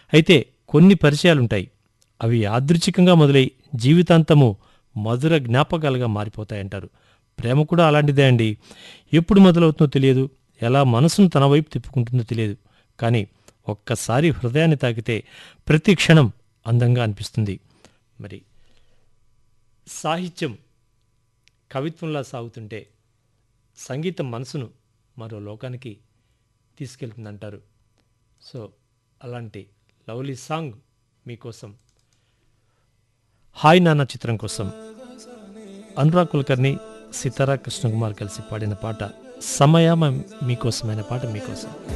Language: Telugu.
అయితే కొన్ని పరిచయాలుంటాయి అవి యాదృచ్ఛికంగా మొదలై జీవితాంతము మధుర జ్ఞాపకాలుగా మారిపోతాయంటారు ప్రేమ కూడా అలాంటిదే అండి ఎప్పుడు మొదలవుతుందో తెలియదు ఎలా మనసును తన వైపు తిప్పుకుంటుందో తెలియదు కానీ ఒక్కసారి హృదయాన్ని తాకితే ప్రతి క్షణం అందంగా అనిపిస్తుంది మరి సాహిత్యం కవిత్వంలా సాగుతుంటే సంగీతం మనసును మరో లోకానికి తీసుకెళ్తుందంటారు సో అలాంటి లవ్లీ సాంగ్ మీకోసం హాయ్ నాన్న చిత్రం కోసం అనురాగ్ కుల్కర్ని సితారా కృష్ణకుమార్ కలిసి పాడిన పాట సమయమ మీకోసమైన పాట మీకోసం